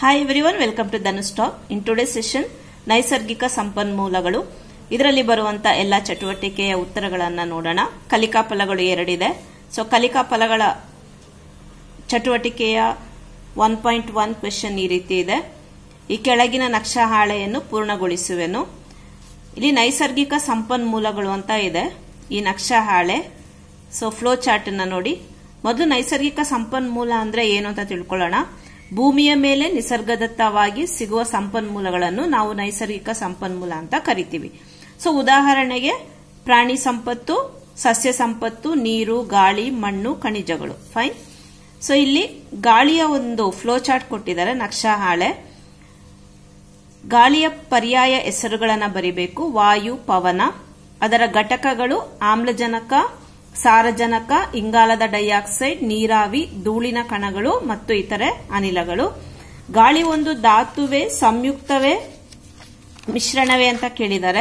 hi everyone welcome to Dhanush talk in today session ನೈಸರ್ಗಿಕ ಸಂಪನ್ಮೂಲಗಳು ಇದರಲ್ಲಿ ಬರುವಂತ ಎಲ್ಲ ಚಟುವಟಿಕೆಯ ಉತ್ತರಗಳನ್ನ ನೋಡೋಣ ಕಲಿಕಾ ಫಲಗಳು ಎರಡಿದೆ ಸೊ ಕಲಿಕಾ ಫಲಗಳ ಚಟುವಟಿಕೆಯ ಒನ್ ಪಾಯಿಂಟ್ ಒನ್ ಕ್ವೆಶನ್ ಈ ರೀತಿ ಇದೆ ಈ ಕೆಳಗಿನ ನಕ್ಷಾ ಹಾಳೆಯನ್ನು ಪೂರ್ಣಗೊಳಿಸುವೆನು ಇಲ್ಲಿ ನೈಸರ್ಗಿಕ ಸಂಪನ್ಮೂಲಗಳು ಅಂತ ಇದೆ ಈ ನಕ್ಷಾ ಹಾಳೆ ಸೊ ಫ್ಲೋ ಚಾರ್ಟ್ ಅನ್ನ ನೋಡಿ ಮೊದಲು ನೈಸರ್ಗಿಕ ಸಂಪನ್ಮೂಲ ಅಂದ್ರೆ ಏನು ಅಂತ ತಿಳ್ಕೊಳ್ಳೋಣ ಭೂಮಿಯ ಮೇಲೆ ನಿಸರ್ಗದತ್ತವಾಗಿ ಸಿಗುವ ಸಂಪನ್ಮೂಲಗಳನ್ನು ನಾವು ನೈಸರ್ಗಿಕ ಸಂಪನ್ಮೂಲ ಅಂತ ಕರಿತೀವಿ ಸೊ ಉದಾಹರಣೆಗೆ ಪ್ರಾಣಿ ಸಂಪತ್ತು ಸಸ್ಯ ಸಂಪತ್ತು ನೀರು ಗಾಳಿ ಮಣ್ಣು ಖನಿಜಗಳು ಫೈನ್ ಸೊ ಇಲ್ಲಿ ಗಾಳಿಯ ಒಂದು ಫ್ಲೋ ಚಾರ್ಟ್ ಕೊಟ್ಟಿದ್ದಾರೆ ನಕ್ಷಾ ಹಾಳೆ ಗಾಳಿಯ ಪರ್ಯಾಯ ಹೆಸರುಗಳನ್ನು ಬರಿಬೇಕು ವಾಯು ಪವನ ಅದರ ಘಟಕಗಳು ಆಮ್ಲಜನಕ ಸಾರಜನಕ ಇಂಗಾಲದ ಡೈಆಕ್ಸೈಡ್ ನೀರಾವಿ ಧೂಳಿನ ಕಣಗಳು ಮತ್ತು ಇತರೆ ಅನಿಲಗಳು ಗಾಳಿ ಒಂದು ಧಾತುವೆ ಸಂಯುಕ್ತವೇ ಮಿಶ್ರಣವೇ ಅಂತ ಕೇಳಿದ್ದಾರೆ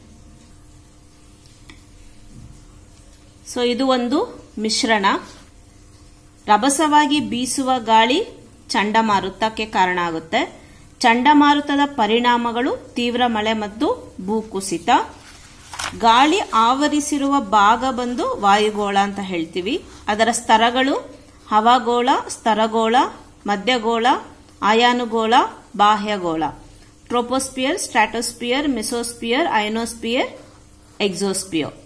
ಸೊ ಇದು ಒಂದು ಮಿಶ್ರಣ ರಭಸವಾಗಿ ಬೀಸುವ ಗಾಳಿ ಚಂಡಮಾರುತಕ್ಕೆ ಕಾರಣ ಆಗುತ್ತೆ ಚಂಡಮಾರುತದ ಪರಿಣಾಮಗಳು ತೀವ್ರ ಮಳೆ ಮತ್ತು ಭೂಕುಸಿತ ಗಾಳಿ ಆವರಿಸಿರುವ ಭಾಗ ಬಂದು ವಾಯುಗೋಳ ಅಂತ ಹೇಳ್ತೀವಿ ಅದರ ಸ್ತರಗಳು ಹವಾಗೋಳ ಸ್ತರಗೋಳ ಮಧ್ಯಗೋಳ ಆಯಾನುಗೋಳ ಬಾಹ್ಯಗೋಳ troposphere stratosphere mesosphere ionosphere exosphere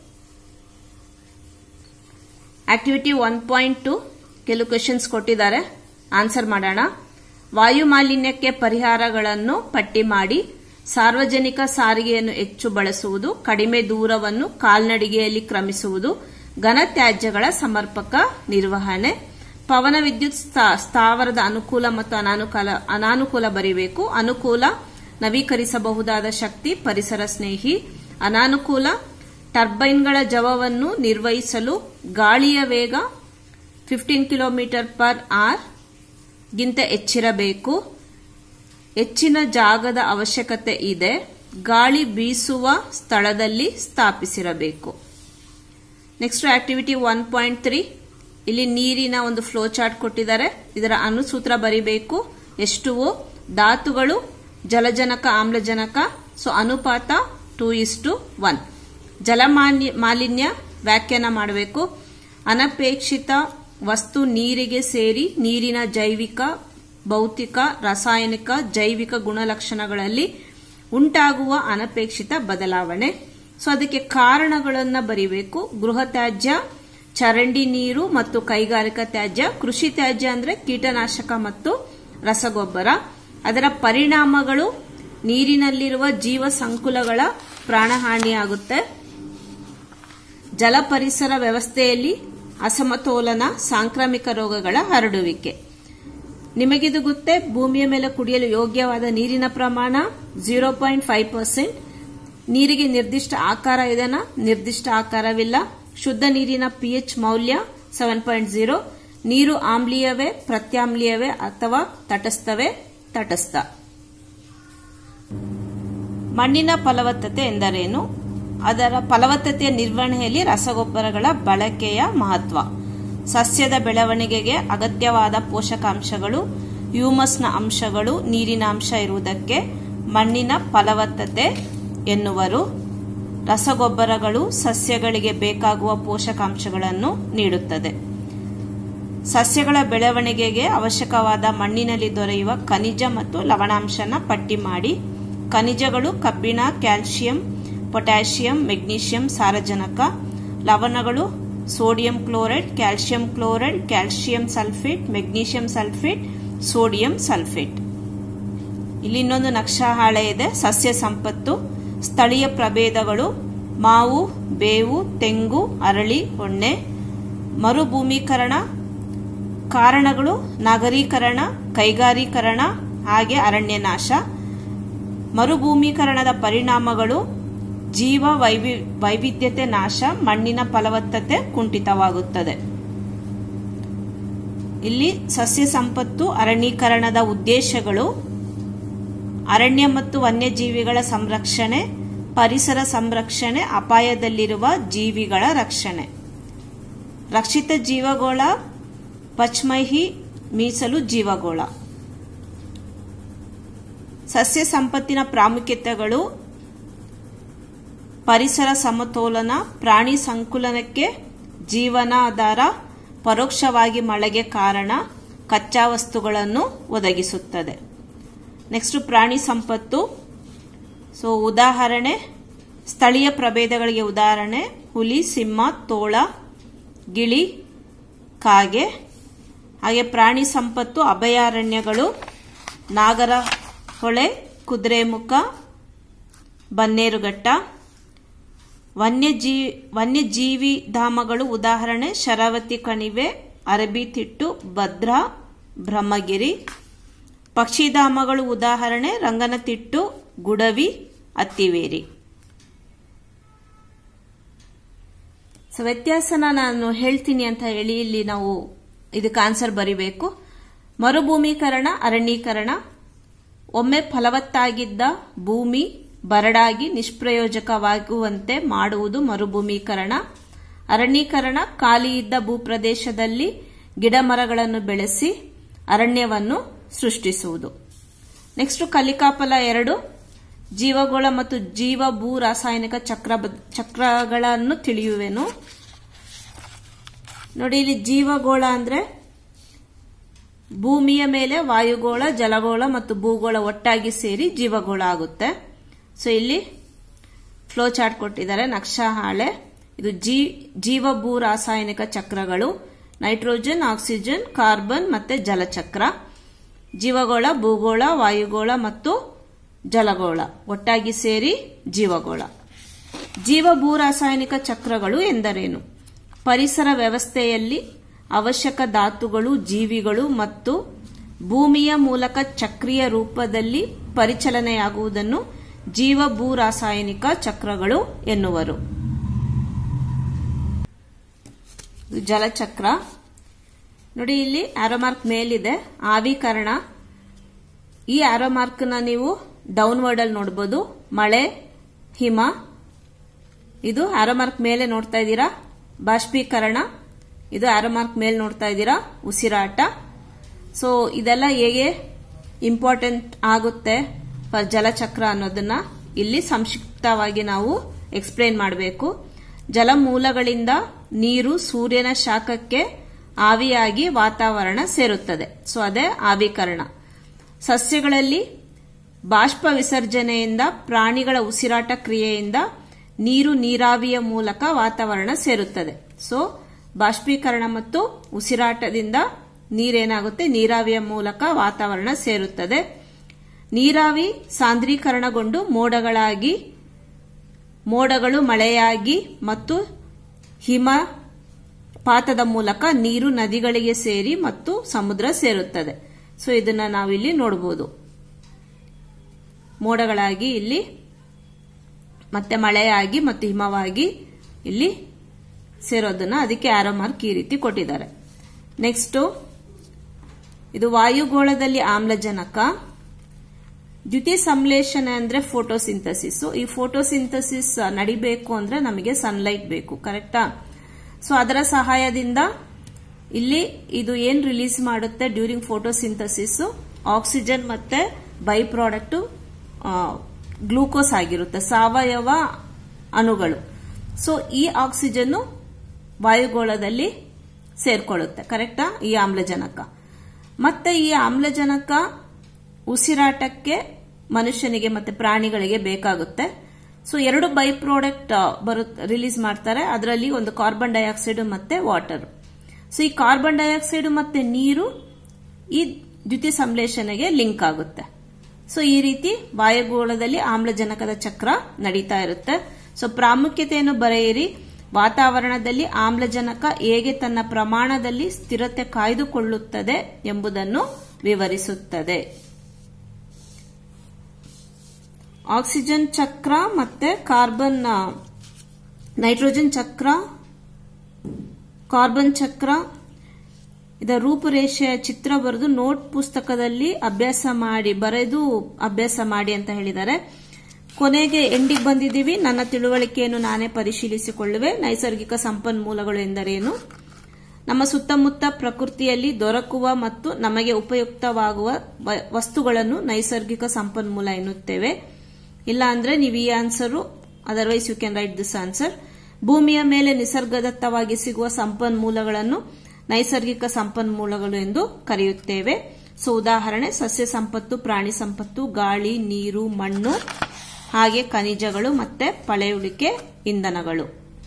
activity one point two ಕೆಲವು ಕ್ವೆಶನ್ಸ್ ಕೊಟ್ಟಿದ್ದಾರೆ ಆನ್ಸರ್ ಮಾಡೋಣ ವಾಯು ಮಾಲಿನ್ಯಕ್ಕೆ ಪರಿಹಾರಗಳನ್ನು ಪಟ್ಟಿ ಮಾಡಿ ಸಾರ್ವಜನಿಕ ಸಾರಿಗೆಯನ್ನು ಹೆಚ್ಚು ಬಳಸುವುದು ಕಡಿಮೆ ದೂರವನ್ನು ಕಾಲ್ನಡಿಗೆಯಲ್ಲಿ ಕ್ರಮಿಸುವುದು ಘನತ್ಯಾಜ್ಯಗಳ ಸಮರ್ಪಕ ನಿರ್ವಹಣೆ ಪವನ ವಿದ್ಯುತ್ ಸ್ಥಾವರದ ಅನುಕೂಲ ಮತ್ತು ಅನಾನುಕೂಲ ಅನಾನುಕೂಲ ಬರೀಬೇಕು ಅನುಕೂಲ ನವೀಕರಿಸಬಹುದಾದ ಶಕ್ತಿ ಪರಿಸರ ಸ್ನೇಹಿ ಅನಾನುಕೂಲ ಟರ್ಬೈನ್ಗಳ ಜವವನ್ನು ನಿರ್ವಹಿಸಲು ಗಾಳಿಯ ವೇಗ ಫಿಫ್ಟೀನ್ ಕಿಲೋಮೀಟರ್ ಪರ್ ಆರ್ ಗಿಂತ ಹೆಚ್ಚಿರಬೇಕು ಹೆಚ್ಚಿನ ಜಾಗದ ಅವಶ್ಯಕತೆ ಇದೆ ಗಾಳಿ ಬೀಸುವ ಸ್ಥಳದಲ್ಲಿ ಸ್ಥಾಪಿಸಿರಬೇಕು next activity one point three ಇಲ್ಲಿ ನೀರಿನ ಒಂದು ಫ್ಲೋ ಚಾರ್ಟ್ ಕೊಟ್ಟಿದ್ದಾರೆ ಇದರ ಅನುಸೂತ್ರ ಬರಿಬೇಕು ಎಷ್ಟು ಧಾತುಗಳು ಜಲಜನಕ ಆಮ್ಲಜನಕ ಸೊ ಅನುಪಾತ ಟೂ ಇಸ್ ಟು ಒನ್ ಜಲಮಾನ್ಯ ಮಾಲಿನ್ಯ ವ್ಯಾಖ್ಯಾನ ಮಾಡಬೇಕು ಅನಪೇಕ್ಷಿತ ವಸ್ತು ನೀರಿಗೆ ಸೇರಿ ನೀರಿನ ಜೈವಿಕ ಭೌತಿಕ ರಾಸಾಯನಿಕ ಜೈವಿಕ ಗುಣಲಕ್ಷಣಗಳಲ್ಲಿ ಉಂಟಾಗುವ ಅನಪೇಕ್ಷಿತ ಬದಲಾವಣೆ ಸೊ ಅದಕ್ಕೆ ಕಾರಣಗಳನ್ನು ಬರಿಬೇಕು ಗೃಹ ತ್ಯಾಜ್ಯ ಚರಂಡಿ ನೀರು ಮತ್ತು ಕೈಗಾರಿಕಾ ತ್ಯಾಜ್ಯ ಕೃಷಿ ತ್ಯಾಜ್ಯ ಅಂದ್ರೆ ಕೀಟನಾಶಕ ಮತ್ತು ರಸಗೊಬ್ಬರ ಅದರ ಪರಿಣಾಮಗಳು ನೀರಿನಲ್ಲಿರುವ ಜೀವ ಸಂಕುಲಗಳ ಪ್ರಾಣಹಾನಿಯಾಗುತ್ತೆ ಜಲ ಪರಿಸರ ವ್ಯವಸ್ಥೆಯಲ್ಲಿ ಅಸಮತೋಲನ ಸಾಂಕ್ರಾಮಿಕ ರೋಗಗಳ ಹರಡುವಿಕೆ ನಿಮಗಿದು ಗೊತ್ತೇ ಭೂಮಿಯ ಮೇಲೆ ಕುಡಿಯಲು ಯೋಗ್ಯವಾದ ನೀರಿನ ಪ್ರಮಾಣ ಜೀರೋ ಪಾಯಿಂಟ್ ಫೈವ್ ಪರ್ಸೆಂಟ್ ನೀರಿಗೆ ನಿರ್ದಿಷ್ಟ ಆಕಾರ ಇದೆನಾ ನಿರ್ದಿಷ್ಟ ಆಕಾರವಿಲ್ಲ ಶುದ್ಧ ನೀರಿನ ಪಿಎಚ್ ಮೌಲ್ಯ ಸೆವೆನ್ ಪಾಯಿಂಟ್ ಜೀರೋ ನೀರು ಆಮ್ಲೀಯವೇ ಪ್ರತ್ಯಾಮ್ಲೀಯವೇ ಅಥವಾ ತಟಸ್ಥವೇ ತಟಸ್ಥ ಮಣ್ಣಿನ ಫಲವತ್ತತೆ ಎಂದರೇನು ಅದರ ಫಲವತ್ತತೆಯ ನಿರ್ವಹಣೆಯಲ್ಲಿ ರಸಗೊಬ್ಬರಗಳ ಬಳಕೆಯ ಮಹತ್ವ ಸಸ್ಯದ ಬೆಳವಣಿಗೆಗೆ ಅಗತ್ಯವಾದ ಪೋಷಕಾಂಶಗಳು ಹ್ಯೂಮಸ್ನ ಅಂಶಗಳು ನೀರಿನ ಅಂಶ ಇರುವುದಕ್ಕೆ ಮಣ್ಣಿನ ಫಲವತ್ತತೆ ಎನ್ನುವರು ರಸಗೊಬ್ಬರಗಳು ಸಸ್ಯಗಳಿಗೆ ಬೇಕಾಗುವ ಪೋಷಕಾಂಶಗಳನ್ನು ನೀಡುತ್ತದೆ ಸಸ್ಯಗಳ ಬೆಳವಣಿಗೆಗೆ ಅವಶ್ಯಕವಾದ ಮಣ್ಣಿನಲ್ಲಿ ದೊರೆಯುವ ಖನಿಜ ಮತ್ತು ಲವಣಾಂಶನ ಪಟ್ಟಿ ಮಾಡಿ ಖನಿಜಗಳು ಕಬ್ಬಿಣ ಕ್ಯಾಲ್ಸಿಯಂ ಪೊಟ್ಯಾಷಿಯಂ ಮೆಗ್ನೀಷಿಯಂ ಸಾರಜನಕ ಲವಣಗಳು sodium chloride calcium chloride calcium sulphate magnesium sulphate sodium sulphate ಇಲ್ಲಿ ಇನ್ನೊಂದು ನಕ್ಷಾ ಹಾಳೆ ಇದೆ ಸಸ್ಯ ಸಂಪತ್ತು ಸ್ಥಳೀಯ ಪ್ರಭೇದಗಳು ಮಾವು ಬೇವು ತೆಂಗು ಅರಳಿ ಹೊಣ್ಣೆ ಮರುಭೂಮೀಕರಣ ಕಾರಣಗಳು ನಗರೀಕರಣ ಕೈಗಾರೀಕರಣ ಹಾಗೆ ಅರಣ್ಯನಾಶ ಮರುಭೂಮೀಕರಣದ ಪರಿಣಾಮಗಳು ಜೀವ ವೈವಿ ವೈವಿಧ್ಯತೆ ನಾಶ ಮಣ್ಣಿನ ಫಲವತ್ತತೆ ಕುಂಠಿತವಾಗುತ್ತದೆ ಇಲ್ಲಿ ಸಸ್ಯ ಸಂಪತ್ತು ಅರಣ್ಯೀಕರಣದ ಉದ್ದೇಶಗಳು ಅರಣ್ಯ ಮತ್ತು ವನ್ಯಜೀವಿಗಳ ಸಂರಕ್ಷಣೆ ಪರಿಸರ ಸಂರಕ್ಷಣೆ ಅಪಾಯದಲ್ಲಿರುವ ಜೀವಿಗಳ ರಕ್ಷಣೆ ರಕ್ಷಿತ ಜೀವಗೋಳ ಪಚ್ಮೈಹಿ ಮೀಸಲು ಜೀವಗೋಳ ಸಸ್ಯ ಸಂಪತ್ತಿನ ಪ್ರಾಮುಖ್ಯತೆಗಳು ಪರಿಸರ ಸಮತೋಲನ ಪ್ರಾಣಿ ಸಂಕುಲನಕ್ಕೆ ಜೀವನಾಧಾರ ಪರೋಕ್ಷವಾಗಿ ಮಳೆಗೆ ಕಾರಣ ಕಚ್ಚಾ ವಸ್ತುಗಳನ್ನು ಒದಗಿಸುತ್ತದೆ ನೆಕ್ಸ್ಟ್ ಪ್ರಾಣಿ ಸಂಪತ್ತು ಸೊ ಉದಾಹರಣೆ ಸ್ಥಳೀಯ ಪ್ರಭೇದಗಳಿಗೆ ಉದಾಹರಣೆ ಹುಲಿ ಸಿಂಹ ತೋಳ ಗಿಳಿ ಕಾಗೆ ಹಾಗೆ ಪ್ರಾಣಿ ಸಂಪತ್ತು ಅಭಯಾರಣ್ಯಗಳು ನಾಗರ ಹೊಳೆ ಕುದುರೆಮುಖ ಬನ್ನೇರುಘಟ್ಟ ವನ್ಯಜೀ ವನ್ಯಜೀವಿ ಧಾಮಗಳು ಉದಾಹರಣೆ ಶರಾವತಿ ಕಣಿವೆ ಅರಬಿತಿಟ್ಟು ಭದ್ರಾ ಬ್ರಹ್ಮಗಿರಿ ಪಕ್ಷಿಧಾಮಗಳು ಉದಾಹರಣೆ ರಂಗನತಿಟ್ಟು ಗುಡವಿ ಅತ್ತಿವೇರಿ ಸೊ ವ್ಯತ್ಯಾಸನ ನಾನು ಹೇಳ್ತೀನಿ ಅಂತ ಹೇಳಿ ಇಲ್ಲಿ ನಾವು ಇದಕ್ಕೆ ಆನ್ಸರ್ ಬರಿಬೇಕು ಮರುಭೂಮೀಕರಣ ಅರಣ್ಯೀಕರಣ ಒಮ್ಮೆ ಫಲವತ್ತಾಗಿದ್ದ ಭೂಮಿ ಬರಡಾಗಿ ನಿಷ್ಪ್ರಯೋಜಕವಾಗುವಂತೆ ಮಾಡುವುದು ಮರುಭೂಮೀಕರಣ ಅರಣ್ಯೀಕರಣ ಖಾಲಿ ಇದ್ದ ಭೂಪ್ರದೇಶದಲ್ಲಿ ಗಿಡಮರಗಳನ್ನು ಬೆಳೆಸಿ ಅರಣ್ಯವನ್ನು ಸೃಷ್ಟಿಸುವುದು ನೆಕ್ಸ್ಟ್ ಕಲಿಕಾಫಲ ಎರಡು ಜೀವಗೋಳ ಮತ್ತು ಜೀವ ಭೂ ರಾಸಾಯನಿಕ ಚಕ್ರ ಚಕ್ರಗಳನ್ನು ತಿಳಿಯುವೆನು ನೋಡಿ ಇಲ್ಲಿ ಜೀವಗೋಳ ಅಂದ್ರೆ ಭೂಮಿಯ ಮೇಲೆ ವಾಯುಗೋಳ ಜಲಗೋಳ ಮತ್ತು ಭೂಗೋಳ ಒಟ್ಟಾಗಿ ಸೇರಿ ಜೀವಗೋಳ ಆಗುತ್ತೆ ಸೊ ಇಲ್ಲಿ ಫ್ಲೋ ಚಾರ್ಟ್ ಕೊಟ್ಟಿದ್ದಾರೆ ನಕ್ಷಾ ಹಾಳೆ ಇದು ಜೀ ಜೀವ ಭೂ ರಾಸಾಯನಿಕ ಚಕ್ರಗಳು ನೈಟ್ರೋಜನ್ ಆಕ್ಸಿಜನ್ ಕಾರ್ಬನ್ ಮತ್ತೆ ಜಲಚಕ್ರ ಜೀವಗೋಳ ಭೂಗೋಳ ವಾಯುಗೋಳ ಮತ್ತು ಜಲಗೋಳ ಒಟ್ಟಾಗಿ ಸೇರಿ ಜೀವಗೋಳ ಜೀವ ಭೂ ರಾಸಾಯನಿಕ ಚಕ್ರಗಳು ಎಂದರೇನು ಪರಿಸರ ವ್ಯವಸ್ಥೆಯಲ್ಲಿ ಅವಶ್ಯಕ ಧಾತುಗಳು ಜೀವಿಗಳು ಮತ್ತು ಭೂಮಿಯ ಮೂಲಕ ಚಕ್ರೀಯ ರೂಪದಲ್ಲಿ ಪರಿಚಲನೆಯಾಗುವುದನ್ನು ಜೀವ ಭೂ ರಾಸಾಯನಿಕ ಚಕ್ರಗಳು ಎನ್ನುವರು ಜಲಚಕ್ರ ನೋಡಿ ಇಲ್ಲಿ ಆರೋಮಾರ್ಕ್ ಮೇಲಿದೆ ಆವಿಕರಣ ಈ ಆರೋಮಾರ್ಕ್ ನ ನೀವು ಡೌನ್ವರ್ಡ್ ಅಲ್ಲಿ ನೋಡಬಹುದು ಮಳೆ ಹಿಮ ಇದು ಆರೋಮಾರ್ಕ್ ಮೇಲೆ ನೋಡ್ತಾ ಇದ್ದೀರಾ ಬಾಷ್ಪೀಕರಣ ಇದು ಆರೋಮಾರ್ಕ್ ಮೇಲೆ ನೋಡ್ತಾ ಇದ್ದೀರಾ ಉಸಿರಾಟ ಸೊ ಇದೆಲ್ಲ ಹೇಗೆ ಇಂಪಾರ್ಟೆಂಟ್ ಆಗುತ್ತೆ ಫರ್ ಜಲಚಕ್ರ ಅನ್ನೋದನ್ನ ಇಲ್ಲಿ ಸಂಕ್ಷಿಪ್ತವಾಗಿ ನಾವು ಎಕ್ಸ್ಪ್ಲೇನ್ ಮಾಡಬೇಕು ಜಲಮೂಲಗಳಿಂದ ನೀರು ಸೂರ್ಯನ ಶಾಖಕ್ಕೆ ಆವಿಯಾಗಿ ವಾತಾವರಣ ಸೇರುತ್ತದೆ ಸೊ ಅದೇ ಆವಿಕರಣ ಸಸ್ಯಗಳಲ್ಲಿ ಬಾಷ್ಪ ವಿಸರ್ಜನೆಯಿಂದ ಪ್ರಾಣಿಗಳ ಉಸಿರಾಟ ಕ್ರಿಯೆಯಿಂದ ನೀರು ನೀರಾವಿಯ ಮೂಲಕ ವಾತಾವರಣ ಸೇರುತ್ತದೆ ಸೊ ಬಾಷ್ಪೀಕರಣ ಮತ್ತು ಉಸಿರಾಟದಿಂದ ನೀರೇನಾಗುತ್ತೆ ನೀರಾವಿಯ ಮೂಲಕ ವಾತಾವರಣ ಸೇರುತ್ತದೆ ನೀರಾವಿ ಸಾಂದ್ರೀಕರಣಗೊಂಡು ಮೋಡಗಳಾಗಿ ಮೋಡಗಳು ಮಳೆಯಾಗಿ ಮತ್ತು ಹಿಮ ಪಾತದ ಮೂಲಕ ನೀರು ನದಿಗಳಿಗೆ ಸೇರಿ ಮತ್ತು ಸಮುದ್ರ ಸೇರುತ್ತದೆ ಸೊ ಇದನ್ನ ನಾವಿಲ್ಲಿ ನೋಡಬಹುದು ಮೋಡಗಳಾಗಿ ಇಲ್ಲಿ ಮತ್ತೆ ಮಳೆಯಾಗಿ ಮತ್ತು ಹಿಮವಾಗಿ ಇಲ್ಲಿ ಸೇರೋದನ್ನ ಅದಕ್ಕೆ ಆರೋ ಮಾರ್ಕ್ ಈ ರೀತಿ ಕೊಟ್ಟಿದ್ದಾರೆ ನೆಕ್ಸ್ಟ್ ಇದು ವಾಯುಗೋಳದಲ್ಲಿ ಆಮ್ಲಜನಕ ದ್ಯುತಿ ಸಂಶ್ಲೇಷಣೆ ಅಂದ್ರೆ ಫೋಟೋಸಿಂಥಸಿಸ್ ಈ ಫೋಟೋಸಿಂಥಸಿಸ್ ನಡಿಬೇಕು ಅಂದ್ರೆ ನಮಗೆ ಸನ್ಲೈಟ್ ಬೇಕು ಕರೆಕ್ಟಾ ಸೊ ಅದರ ಸಹಾಯದಿಂದ ಇಲ್ಲಿ ಇದು ಏನ್ ರಿಲೀಸ್ ಮಾಡುತ್ತೆ ಡ್ಯೂರಿಂಗ್ ಫೋಟೋಸಿಂಥಸಿಸ್ ಆಕ್ಸಿಜನ್ ಮತ್ತೆ ಬೈ ಪ್ರಾಡಕ್ಟ್ ಗ್ಲೂಕೋಸ್ ಆಗಿರುತ್ತೆ ಸಾವಯವ ಅಣುಗಳು ಸೊ ಈ ಆಕ್ಸಿಜನ್ ವಾಯುಗೋಳದಲ್ಲಿ ಸೇರ್ಕೊಳ್ಳುತ್ತೆ ಕರೆಕ್ಟಾ ಈ ಆಮ್ಲಜನಕ ಮತ್ತೆ ಈ ಆಮ್ಲಜನಕ ಉಸಿರಾಟಕ್ಕೆ ಮನುಷ್ಯನಿಗೆ ಮತ್ತೆ ಪ್ರಾಣಿಗಳಿಗೆ ಬೇಕಾಗುತ್ತೆ ಸೊ ಎರಡು ಬೈ ಪ್ರಾಡಕ್ಟ್ ಬರುತ್ತೆ ರಿಲೀಸ್ ಮಾಡ್ತಾರೆ ಅದರಲ್ಲಿ ಒಂದು ಕಾರ್ಬನ್ ಡೈಆಕ್ಸೈಡ್ ಮತ್ತೆ ವಾಟರ್ ಸೊ ಈ ಕಾರ್ಬನ್ ಡೈಆಕ್ಸೈಡ್ ಮತ್ತೆ ನೀರು ಈ ದ್ಯುತಿ ಸಂಶ್ಲೇಷಣೆಗೆ ಲಿಂಕ್ ಆಗುತ್ತೆ ಸೊ ಈ ರೀತಿ ವಾಯುಗೋಳದಲ್ಲಿ ಆಮ್ಲಜನಕದ ಚಕ್ರ ನಡೀತಾ ಇರುತ್ತೆ ಸೊ ಪ್ರಾಮುಖ್ಯತೆಯನ್ನು ಬರೆಯಿರಿ ವಾತಾವರಣದಲ್ಲಿ ಆಮ್ಲಜನಕ ಹೇಗೆ ತನ್ನ ಪ್ರಮಾಣದಲ್ಲಿ ಸ್ಥಿರತೆ ಕಾಯ್ದುಕೊಳ್ಳುತ್ತದೆ ಎಂಬುದನ್ನು ವಿವರಿಸುತ್ತದೆ ಆಕ್ಸಿಜನ್ ಚಕ್ರ ಮತ್ತೆ ಕಾರ್ಬನ್ ನೈಟ್ರೋಜನ್ ಚಕ್ರ ಕಾರ್ಬನ್ ಚಕ್ರ ಇದರ ರೂಪುರೇಷೆಯ ಚಿತ್ರ ಬರೆದು ನೋಟ್ ಪುಸ್ತಕದಲ್ಲಿ ಅಭ್ಯಾಸ ಮಾಡಿ ಬರೆದು ಅಭ್ಯಾಸ ಮಾಡಿ ಅಂತ ಹೇಳಿದ್ದಾರೆ ಕೊನೆಗೆ ಎಂಡಿಗೆ ಬಂದಿದ್ದೀವಿ ನನ್ನ ತಿಳುವಳಿಕೆಯನ್ನು ನಾನೇ ಪರಿಶೀಲಿಸಿಕೊಳ್ಳುವೆ ನೈಸರ್ಗಿಕ ಸಂಪನ್ಮೂಲಗಳು ಎಂದರೇನು ನಮ್ಮ ಸುತ್ತಮುತ್ತ ಪ್ರಕೃತಿಯಲ್ಲಿ ದೊರಕುವ ಮತ್ತು ನಮಗೆ ಉಪಯುಕ್ತವಾಗುವ ವ- ವಸ್ತುಗಳನ್ನು ನೈಸರ್ಗಿಕ ಸಂಪನ್ಮೂಲ ಎನ್ನುತ್ತೇವೆ ಇಲ್ಲ ಅಂದ್ರೆ ನೀವು ಈ answer otherwise you can write this answer ಭೂಮಿಯ ಮೇಲೆ ನಿಸರ್ಗದತ್ತವಾಗಿ ಸಿಗುವ ಸಂಪನ್ಮೂಲಗಳನ್ನು ನೈಸರ್ಗಿಕ ಸಂಪನ್ಮೂಲಗಳು ಎಂದು ಕರೆಯುತ್ತೇವೆ ಸೊ ಉದಾಹರಣೆ ಸಸ್ಯ ಸಂಪತ್ತು ಪ್ರಾಣಿ ಸಂಪತ್ತು ಗಾಳಿ ನೀರು ಮಣ್ಣು ಹಾಗೆ ಖನಿಜಗಳು ಮತ್ತೆ ಪಳೆಯುಳಿಕೆ ಇಂಧನಗಳು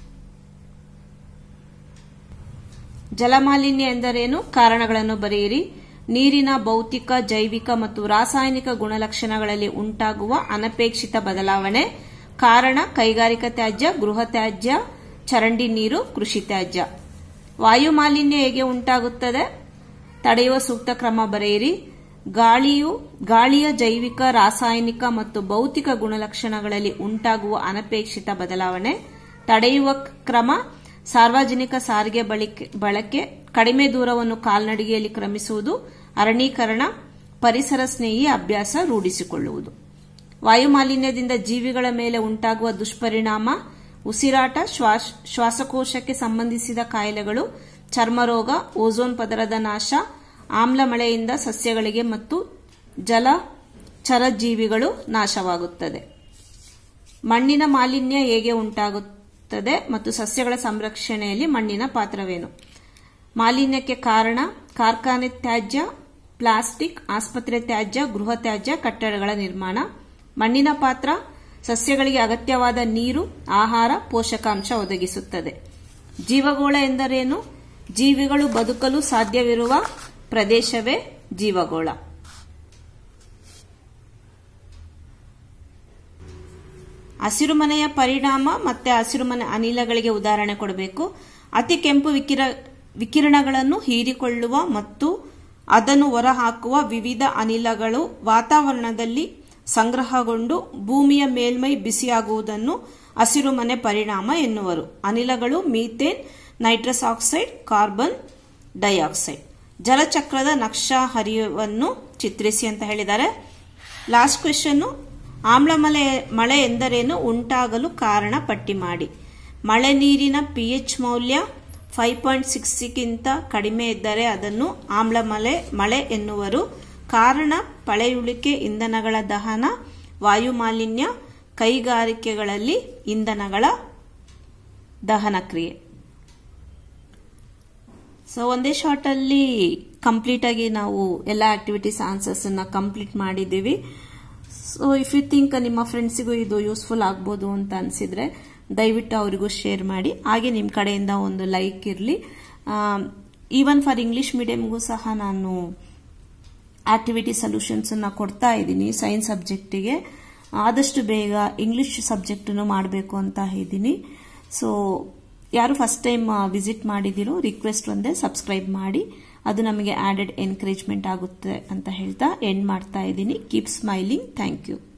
ಜಲಮಾಲಿನ್ಯ ಎಂದರೇನು ಕಾರಣಗಳನ್ನು ಬರೆಯಿರಿ ನೀರಿನ ಭೌತಿಕ ಜೈವಿಕ ಮತ್ತು ರಾಸಾಯನಿಕ ಗುಣಲಕ್ಷಣಗಳಲ್ಲಿ ಉಂಟಾಗುವ ಅನಪೇಕ್ಷಿತ ಬದಲಾವಣೆ ಕಾರಣ ಕೈಗಾರಿಕಾ ತ್ಯಾಜ್ಯ ಗೃಹ ತ್ಯಾಜ್ಯ ಚರಂಡಿ ನೀರು ಕೃಷಿ ತ್ಯಾಜ್ಯ ವಾಯು ಮಾಲಿನ್ಯ ಹೇಗೆ ಉಂಟಾಗುತ್ತದೆ ತಡೆಯುವ ಸೂಕ್ತ ಕ್ರಮ ಬರೆಯಿರಿ ಗಾಳಿಯು ಗಾಳಿಯ ಜೈವಿಕ ರಾಸಾಯನಿಕ ಮತ್ತು ಭೌತಿಕ ಗುಣಲಕ್ಷಣಗಳಲ್ಲಿ ಉಂಟಾಗುವ ಅನಪೇಕ್ಷಿತ ಬದಲಾವಣೆ ತಡೆಯುವ ಕ್ರಮ ಸಾರ್ವಜನಿಕ ಸಾರಿಗೆ ಬಳಿಕೆ- ಬಳಕೆ ಕಡಿಮೆ ದೂರವನ್ನು ಕಾಲ್ನಡಿಗೆಯಲ್ಲಿ ಕ್ರಮಿಸುವುದು ಅರಣ್ಯೀಕರಣ ಪರಿಸರ ಸ್ನೇಹಿ ಅಭ್ಯಾಸ ರೂಢಿಸಿಕೊಳ್ಳುವುದು ವಾಯು ಮಾಲಿನ್ಯದಿಂದ ಜೀವಿಗಳ ಮೇಲೆ ಉಂಟಾಗುವ ದುಷ್ಪರಿಣಾಮ ಉಸಿರಾಟ ಶ್ವಾಸ್- ಶ್ವಾಸಕೋಶಕ್ಕೆ ಸಂಬಂಧಿಸಿದ ಕಾಯಿಲೆಗಳು ಚರ್ಮರೋಗ ಓಝೋನ್ ಪದರದ ನಾಶ ಆಮ್ಲ ಮಳೆಯಿಂದ ಸಸ್ಯಗಳಿಗೆ ಮತ್ತು ಜಲ ಚರಜೀವಿಗಳು ನಾಶವಾಗುತ್ತದೆ ಮಣ್ಣಿನ ಮಾಲಿನ್ಯ ಹೇಗೆ ಉಂಟಾಗುತ್ತದೆ ಮತ್ತು ಸಸ್ಯಗಳ ಸಂರಕ್ಷಣೆಯಲ್ಲಿ ಮಣ್ಣಿನ ಪಾತ್ರವೇನು ಮಾಲಿನ್ಯಕ್ಕೆ ಕಾರಣ ಕಾರ್ಖಾನೆ ತ್ಯಾಜ್ಯ ಪ್ಲಾಸ್ಟಿಕ್ ಆಸ್ಪತ್ರೆ ತ್ಯಾಜ್ಯ ಗೃಹ ತ್ಯಾಜ್ಯ ಕಟ್ಟಡಗಳ ನಿರ್ಮಾಣ ಮಣ್ಣಿನ ಪಾತ್ರ ಸಸ್ಯಗಳಿಗೆ ಅಗತ್ಯವಾದ ನೀರು ಆಹಾರ ಪೋಷಕಾಂಶ ಒದಗಿಸುತ್ತದೆ ಜೀವಗೋಳ ಎಂದರೇನು ಜೀವಿಗಳು ಬದುಕಲು ಸಾಧ್ಯವಿರುವ ಪ್ರದೇಶವೇ ಜೀವಗೋಳ ಹಸಿರುಮನೆಯ ಪರಿಣಾಮ ಮತ್ತೆ ಹಸಿರುಮನೆ ಅನಿಲಗಳಿಗೆ ಉದಾಹರಣೆ ಕೊಡಬೇಕು ಅತಿ ಕೆಂಪು ವಿಕಿರ ವಿಕಿರಣಗಳನ್ನು ಹೀರಿಕೊಳ್ಳುವ ಮತ್ತು ಅದನ್ನು ಹೊರಹಾಕುವ ವಿವಿಧ ಅನಿಲಗಳು ವಾತಾವರಣದಲ್ಲಿ ಸಂಗ್ರಹಗೊಂಡು ಭೂಮಿಯ ಮೇಲ್ಮೈ ಬಿಸಿಯಾಗುವುದನ್ನು ಹಸಿರುಮನೆ ಪರಿಣಾಮ ಎನ್ನುವರು ಅನಿಲಗಳು methane nitrous oxide carbon dioxide ಜಲಚಕ್ರದ ನಕ್ಷಾ ಹರಿವನ್ನು ಚಿತ್ರಿಸಿ ಅಂತ ಹೇಳಿದ್ದಾರೆ ಲಾಸ್ಟ್ ಕ್ವೆಶನ್ ಆಮ್ಲ ಮಳೆ ಮಳೆ ಎಂದರೇನು ಉಂಟಾಗಲು ಕಾರಣ ಪಟ್ಟಿ ಮಾಡಿ ಮಳೆ ನೀರಿನ ಪಿಎಚ್ ಮೌಲ್ಯ ಫೈವ್ ಪಾಯಿಂಟ್ ಸಿಕ್ಸ್ಗಿಂತ ಕಡಿಮೆ ಇದ್ದರೆ ಅದನ್ನು ಆಮ್ಲ ಮಳೆ ಮಳೆ ಎನ್ನುವರು ಕಾರಣ ಪಳೆಯುಳಿಕೆ ಇಂಧನಗಳ ದಹನ ವಾಯು ಮಾಲಿನ್ಯ ಕೈಗಾರಿಕೆಗಳಲ್ಲಿ ಇಂಧನಗಳ ದಹನ ಕ್ರಿಯೆ ಸೊ ಒಂದೇ ಶಾರ್ಟ್ ಅಲ್ಲಿ ಕಂಪ್ಲೀಟ್ ಆಗಿ ನಾವು ಎಲ್ಲ ಆಕ್ಟಿವಿಟೀಸ್ ಆನ್ಸರ್ಸ್ ಅನ್ನ ಕಂಪ್ಲೀಟ್ ಮಾಡಿದ್ದೀವಿ ಸೊ ಇಫ್ ಯು ಥಿಂಕ್ ನಿಮ್ಮ ಫ್ರೆಂಡ್ಸಿಗೂ ಇದು ಯೂಸ್ಫುಲ್ ಆಗ್ಬೋದು ಅಂತ ಅನ್ಸಿದ್ರೆ ದಯವಿಟ್ಟು ಅವರಿಗೂ ಶೇರ್ ಮಾಡಿ ಹಾಗೆ ನಿಮ್ಮ ಕಡೆಯಿಂದ ಒಂದು ಲೈಕ್ ಇರಲಿ ಈವನ್ ಫಾರ್ ಇಂಗ್ಲಿಷ್ ಮೀಡಿಯಂಗೂ ಸಹ ನಾನು ಆಕ್ಟಿವಿಟಿ ಸೊಲ್ಯೂಷನ್ಸ್ ಅನ್ನ ಕೊಡ್ತಾ ಇದ್ದೀನಿ ಸೈನ್ಸ್ ಸಬ್ಜೆಕ್ಟಿಗೆ ಆದಷ್ಟು ಬೇಗ ಇಂಗ್ಲಿಷ್ ಸಬ್ಜೆಕ್ಟನ್ನು ಮಾಡಬೇಕು ಅಂತ ಇದ್ದೀನಿ ಸೊ ಯಾರು ಫಸ್ಟ್ ಟೈಮ್ ವಿಸಿಟ್ ಮಾಡಿದಿರೋ ರಿಕ್ವೆಸ್ಟ್ ಒಂದೇ ಸಬ್ಸ್ಕ್ರೈಬ್ ಮಾಡಿ ಅದು ನಮಗೆ ಆಡೆಡ್ ಎನ್ಕರೇಜ್ಮೆಂಟ್ ಆಗುತ್ತೆ ಅಂತ ಹೇಳ್ತಾ ಎಂಡ್ ಮಾಡ್ತಾ ಇದ್ದೀನಿ ಕೀಪ್ ಸ್ಮೈಲಿಂಗ್ ಥ್ಯಾಂಕ್ ಯು